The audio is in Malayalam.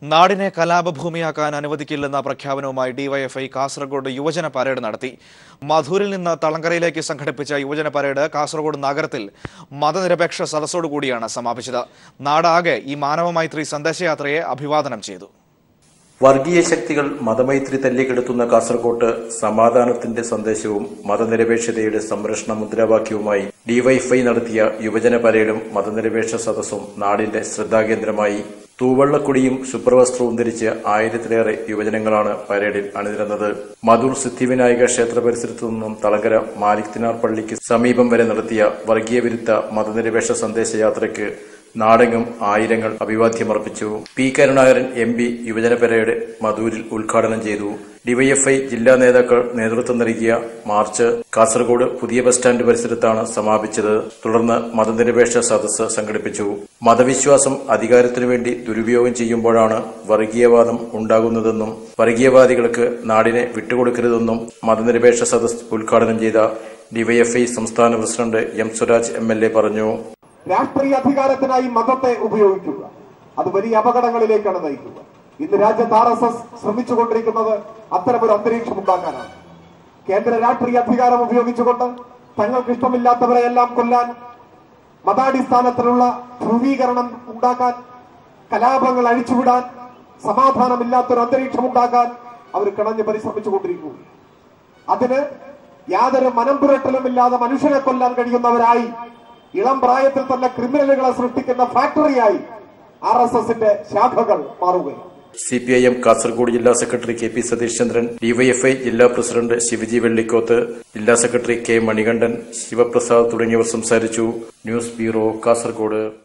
നാടിനെ കലാപഭൂമിയാക്കാൻ അനുവദിക്കില്ലെന്ന പ്രഖ്യാപനവുമായി ഡിവൈഎഫ്ഐ കാസർഗോഡ് യുവജന പരേഡ് നടത്തി മധൂരിൽ നിന്ന് തളങ്കരയിലേക്ക് സംഘടിപ്പിച്ച യുവജന പരേഡ് കാസർഗോഡ് നഗരത്തിൽ മതനിരപേക്ഷ സദസ്സോടുകൂടിയാണ് സമാപിച്ചത് നാടാകെ ഈ മാനവമൈത്രി സന്ദേശയാത്രയെ അഭിവാദനം ചെയ്തു വർഗീയ ശക്തികൾ മതമൈത്രി തല്ലിക്കെടുത്തുന്ന കാസർകോട്ട് സമാധാനത്തിന്റെ സന്ദേശവും മതനിരപേക്ഷതയുടെ സംരക്ഷണ മുദ്രാവാക്യവുമായി ഡിവൈഫൈ നടത്തിയ യുവജന പരേഡും മതനിരപേക്ഷ സദസ്സും നാടിന്റെ ശ്രദ്ധാകേന്ദ്രമായി തൂവള്ളക്കൊടിയും ശുഭ്രവസ്ത്രവും ധരിച്ച് ആയിരത്തിലേറെ യുവജനങ്ങളാണ് പരേഡിൽ അണിനിരന്നത് മധൂർ സിദ്ധിവിനായക ക്ഷേത്ര പരിസരത്തു നിന്നും തളങ്കര മാലിക് തിനാർ പള്ളിക്ക് സമീപം വരെ നടത്തിയ വർഗീയ വിരുദ്ധ മതനിരപേക്ഷ സന്ദേശയാത്രയ്ക്ക് നാടെങ്ങും ആയിരങ്ങൾ അഭിവാദ്യമർപ്പിച്ചു പി കരുണാകരൻ എം പി യുവജന പരേഡ് മധൂരിൽ ഉദ്ഘാടനം ചെയ്തു ഡിവൈഎഫ്ഐ ജില്ലാ നേതാക്കൾ നേതൃത്വം നൽകിയ മാർച്ച് കാസർഗോഡ് പുതിയ ബസ് സ്റ്റാൻഡ് പരിസരത്താണ് സമാപിച്ചത് തുടർന്ന് മതനിരപേക്ഷ സദസ്സ് സംഘടിപ്പിച്ചു മതവിശ്വാസം അധികാരത്തിനു വേണ്ടി ദുരുപയോഗം ചെയ്യുമ്പോഴാണ് വർഗീയവാദം ഉണ്ടാകുന്നതെന്നും വർഗീയവാദികൾക്ക് നാടിനെ വിട്ടുകൊടുക്കരുതെന്നും മതനിരപേക്ഷ സദസ്സ് ഉദ്ഘാടനം ചെയ്ത ഡിവൈഎഫ്ഐ സംസ്ഥാന president M Swaraj M L A പറഞ്ഞു രാഷ്ട്രീയ അധികാരത്തിനായി മതത്തെ ഉപയോഗിക്കുക അത് വലിയ അപകടങ്ങളിലേക്കാണ് നയിക്കുക ഇന്ന് രാജ്യത്ത് ആർ എസ് എസ് ശ്രമിച്ചുകൊണ്ടിരിക്കുന്നത് അത്തരമൊരു അന്തരീക്ഷം ഉണ്ടാക്കാനാണ് കേന്ദ്ര രാഷ്ട്രീയ അധികാരം ഉപയോഗിച്ചുകൊണ്ട് തങ്ങൾക്ക് ഇഷ്ടമില്ലാത്തവരെ എല്ലാം കൊല്ലാൻ മതാടിസ്ഥാനത്തിലുള്ള ധ്രുവീകരണം ഉണ്ടാക്കാൻ കലാപങ്ങൾ അഴിച്ചുവിടാൻ സമാധാനമില്ലാത്തൊരു അന്തരീക്ഷം ഉണ്ടാക്കാൻ അവർ കിണഞ്ഞ് പരിശ്രമിച്ചുകൊണ്ടിരിക്കുക അതിന് യാതൊരു മനം പുരട്ടലുമില്ലാതെ മനുഷ്യനെ കൊല്ലാൻ കഴിയുന്നവരായി ഇളം പ്രായത്തിൽ തന്നെ ക്രിമിനലുകളെ സൃഷ്ടിക്കുന്ന ഫാക്ടറിയായി ആർ എസ് എസിന്റെ ശാഖകൾ മാറുകയാണ് C P I M Kasaragod ജില്ലാ secretary K P Satish Chandran DYFI ജില്ലാ പ്രസിഡന്റ് ശിവജി വെള്ളിക്കോത്ത് ജില്ലാ സെക്രട്ടറി കെ മണികണ്ഠൻ ശിവപ്രസാദ് തുടങ്ങിയവർ സംസാരിച്ചു ന്യൂസ് ബ്യൂറോ കാസർഗോഡ്